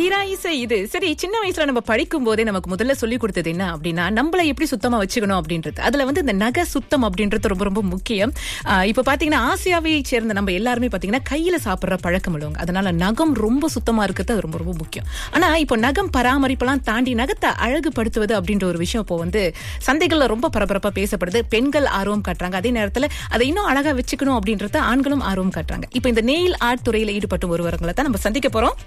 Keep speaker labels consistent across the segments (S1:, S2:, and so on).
S1: தீரா இசை இது சரி சின்ன வயசுல நம்ம படிக்கும் போதே நமக்கு முதல்ல சொல்லி கொடுத்தது என்ன அப்படின்னா நம்மள எப்படி சுத்தமா வச்சுக்கணும் அப்படின்றது அதுல வந்து இந்த நகை சுத்தம் அப்படின்றது ரொம்ப ரொம்ப முக்கியம் ஆஹ் இப்ப பாத்தீங்கன்னா ஆசியாவை சேர்ந்த நம்ம எல்லாருமே பாத்தீங்கன்னா கையில சாப்பிடுற பழக்கம் உள்ளவங்க அதனால நகம் ரொம்ப சுத்தமா இருக்கிறது அது ரொம்ப ரொம்ப முக்கியம் ஆனா இப்போ நகம் பராமரிப்பெல்லாம் தாண்டி நகத்தை அழகுபடுத்துவது அப்படின்ற ஒரு விஷயம் இப்போ வந்து சந்தைகள்ல ரொம்ப பரபரப்பா பேசப்படுது பெண்கள் ஆர்வம் காட்டுறாங்க அதே நேரத்துல அதை இன்னும் அழகா வச்சுக்கணும் அப்படின்றத ஆண்களும் ஆர்வம் காட்டுறாங்க இப்போ இந்த நெயில் ஆர்ட் துறையில ஈடுபட்டு ஒருவர்களை தான் நம்ம சந்திக்க போறோம்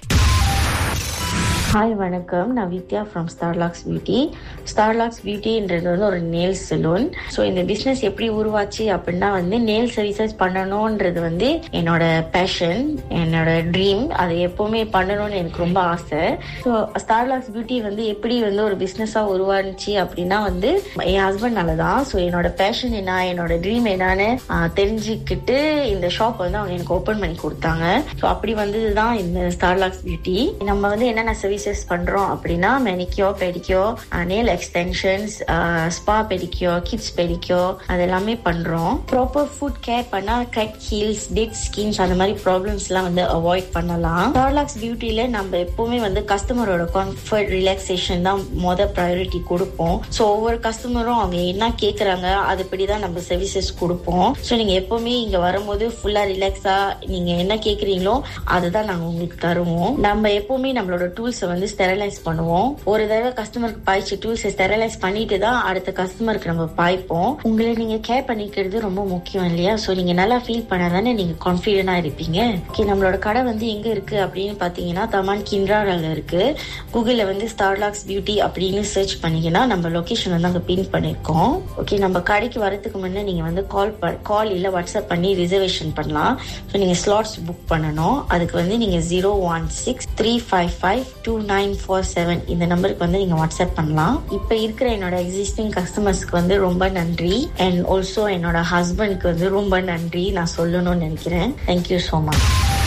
S2: ஹாய் வணக்கம் நான் Vidya from Starlocks beauty Starlocks பியூட்டின்றது வந்து ஒரு நேல் சலூன் ஸோ இந்த பிஸ்னஸ் எப்படி உருவாச்சு அப்படின்னா வந்து நேல் சர்வீசஸ் பண்ணணுன்றது வந்து என்னோட பேஷன் என்னோட ட்ரீம் அதை எப்பவுமே பண்ணணும்னு எனக்கு ரொம்ப ஆசை ஸோ ஸ்டார்லாக்ஸ் பியூட்டி வந்து எப்படி வந்து ஒரு பிஸ்னஸாக உருவானுச்சு அப்படின்னா வந்து என் ஹஸ்பண்ட்னால தான் ஸோ என்னோட பேஷன் என்ன என்னோட ட்ரீம் என்னன்னு ஆஹ், தெரிஞ்சுக்கிட்டு இந்த ஷாப் வந்து அவங்க எனக்கு ஓப்பன் பண்ணி கொடுத்தாங்க ஸோ அப்படி வந்தது தான் இந்த ஸ்டார்லாக்ஸ் பியூட்டி நம்ம வந்து என்னென்ன சர்வீசஸ் பண்றோம் அப்படின்னா manicure pedicure nail extensions spa pedicure kids pedicure அது எல்லாமே பண்றோம் ப்ராப்பர் ஃபுட் கேர் பண்ணா கட் ஹீல்ஸ் டெட் ஸ்கின்ஸ் அந்த மாதிரி ப்ராப்ளம்ஸ் எல்லாம் வந்து அவாய்ட் பண்ணலாம் ஸ்டார்லாக்ஸ் பியூட்டில நம்ம எப்பவுமே வந்து கஸ்டமரோட கம்ஃபர்ட் ரிலாக்ஸேஷன் தான் மொதல் ப்ரையாரிட்டி கொடுப்போம் ஸோ ஒவ்வொரு கஸ்டமரும் அவங்க என்ன கேட்குறாங்க அதுபடி தான் நம்ம சர்வீசஸ் கொடுப்போம் ஸோ நீங்க எப்பவுமே இங்க வரும்போது ஃபுல்லா ரிலாக்ஸா நீங்க என்ன கேக்குறீங்களோ அதுதான் நாங்க உங்களுக்கு தருவோம் நம்ம எப்பவுமே நம்மளோட டூல்ஸை வந்து ஸ்டெரலைஸ் பண்ணுவோம் ஒரு தடவை கஸ்டமருக்கு பாய்ச்சி டூல்ஸை ஸ்டெரலைஸ் பண்ணிட்டு தான் அடுத்த கஸ்டமருக்கு நம்ம பாய்ப்போம் உங்களை நீங்க கேர் பண்ணிக்கிறது ரொம்ப முக்கியம் இல்லையா ஸோ நீங்க நல்லா ஃபீல் பண்ணாதானே நீங்க கான்ஃபிடென்டா இருப்பீங்க ஓகே நம்மளோட கடை வந்து எங்க இருக்கு அப்படின்னு பாத்தீங்கன்னா தமான் கிண்ட்ரால இருக்கு கூகுள்ல வந்து ஸ்டார்லாக்ஸ் பியூட்டி அப்படின்னு சர்ச் பண்ணீங்கன்னா நம்ம லொகேஷன் வந்து அங்க பின் பண்ணிருக்கோம் ஓகே நம்ம கடைக்கு வரதுக்கு முன்னே நீங்க வந்து கால் கால் இல்ல வாட்ஸ்அப் பண்ணி ரிசர்வேஷன் பண்ணலாம் ஸோ நீங்க ஸ்லாட்ஸ் புக் பண்ணணும் அதுக்கு வந்து நீங்க zero one six three five five two nine four seven இந்த நம்பருக்கு வந்து நீங்க வாட்ஸ்அப் பண்ணலாம் இப்போ இருக்கிற என்னோட எக்ஸிஸ்டிங் கஸ்டமர்ஸ்க்கு வந்து ரொம்ப நன்றி அண்ட் ஆல்சோ என்னோட ஹஸ்பண்ட்க்கு வந்து ரொம்ப நன்றி நான் சொல்லணும்னு நினைக்கிறேன் தேங்க்யூ ஸோ மச்